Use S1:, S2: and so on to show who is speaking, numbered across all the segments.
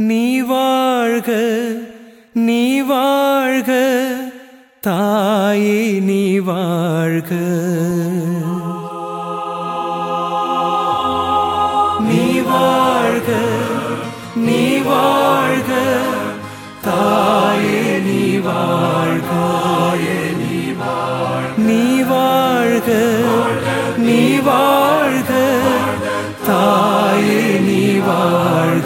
S1: நீ வாழ்க நீ வாழ்க தாயே நீ வாழ்க நீ வாழ்க நீ வாழ்க தாயே நீ வாழ்க நீ வாழ்க நீ வாழ்க தாயே நீ வாழ்க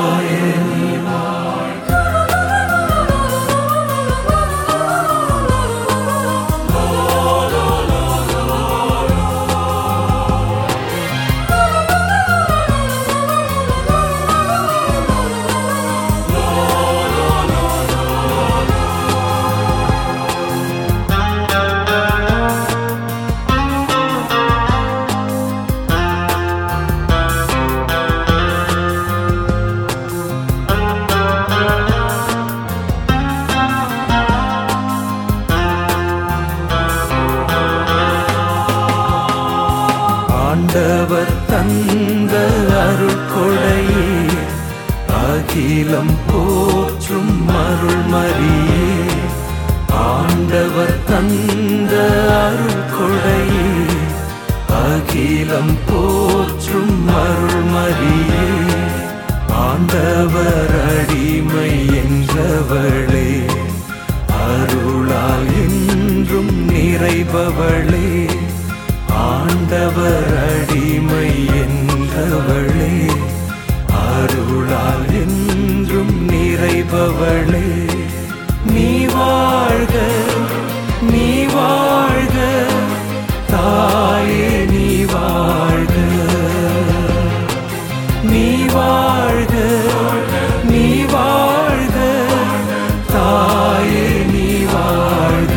S1: ஆண்டவர் தந்த அருள் கொடையே அகிலம் போற்றும் அருள் மரியே ஆண்டவர் தந்த அருள் கொடையே அகிலம் போற்றும் அருள் மரியே ஆண்டவர் அடிமை என்றவளே அருளால் என்றும் நிறைபவளே ஆண்டவர் அடிமை என்றவளே அருளால் என்றும் நிறைபவளே நீ வாழ்க நீ வாழ்க தாயே நீ வாழ்க நீ வாழ்க நீ வாழ்க தாயே நீ வாழ்க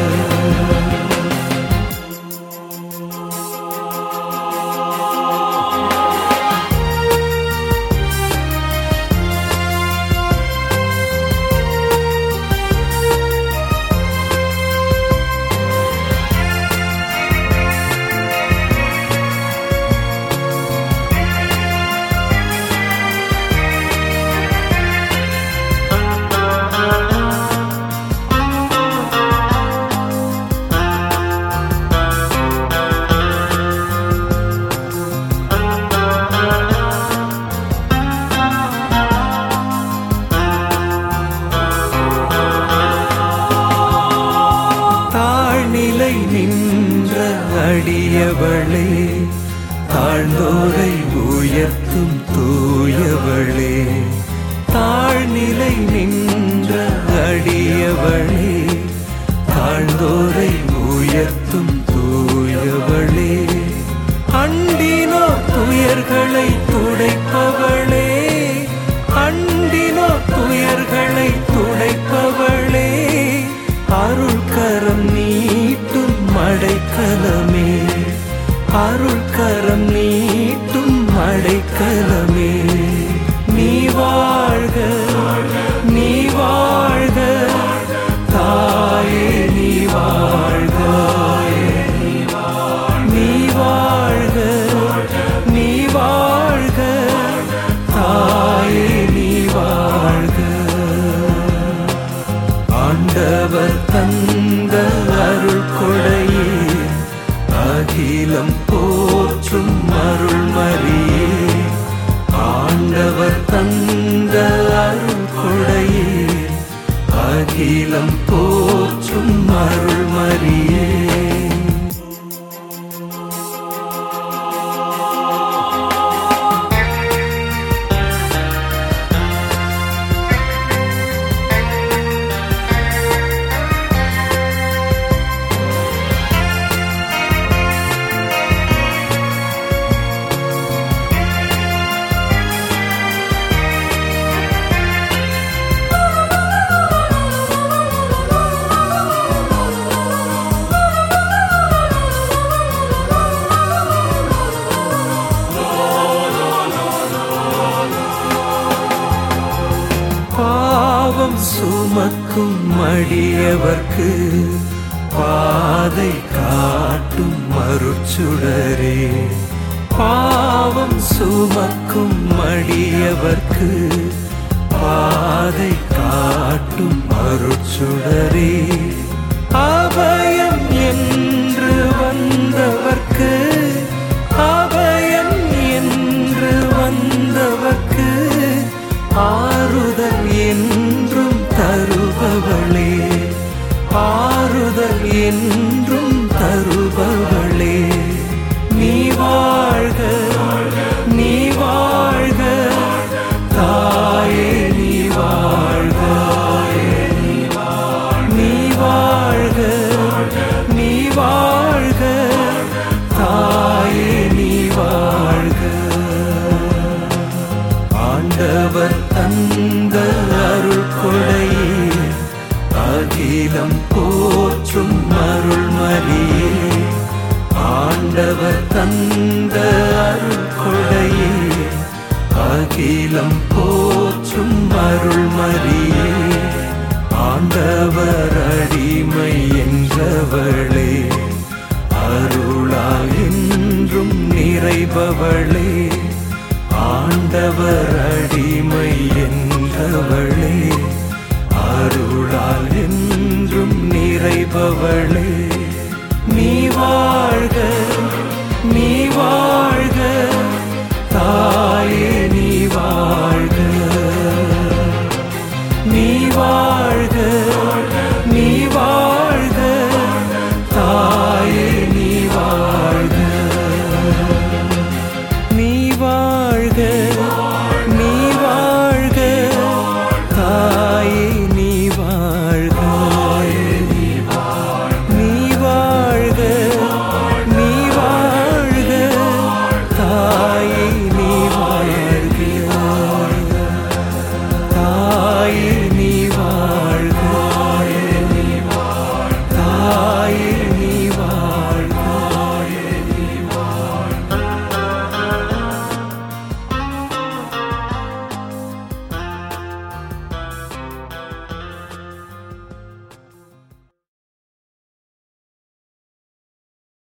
S1: தாழ்நிலை நின்ற அடியவளே தாழ்ந்தோரை உயர்த்தும் தூயவளே தாழ்நிலை நின்ற அடியவளே தாழ்ந்தோரை உயர்த்தும் தூயவளே அண்டினோ துயர்களை துடைப்பவளே அண்டினோ துயர்களை துடைப்பவளே அருள் கரம் நீட்டும் மடைக்கலமே அருள் கரம் நீட்டும் மடைக்கலமே நீ வாழ்க நீ வாழ்க தாயே நீ வாழ்க நீ வாழ்க நீ வாழ்க தாயே நீ வாழ்க ஆண்டவர் தந்த அருள் கொடையே அகிலம் போற்றும் அருள் மரியே ஆண்டவர் தந்த அருள் கொடையே அகிலம் போற்றும் அருள் மரியே பாவம் சுமக்கும் மடியவர்க்கு பாதை காட்டும் மறுச்சுடரே பாவம் சுமக்கும் மடியவர்க்கு பாதை காட்டும் அருட்சுடரே அபயம் என்று வந்தவர்க்கு அபயம் என்று வந்தவர்க்கு ஆறுதல் என்றும் தருபவளே ஆறுதல் என்றும் தருபவளே நீ வாழ்க நீ வாழ்க தாயே நீ வாழ்க நீ வாழ்க நீ வாழ்க தாயே நீ வாழ்க ஆண்டவர் தந்த அருள் கொடையே அகிலம் போற்றும் அருள் மரியே ஆண்டவர் தந்த அருள் கொடையே அகிலம் போற்றும் அருள் மரியே ஆண்டவர் அடிமை என்றவளே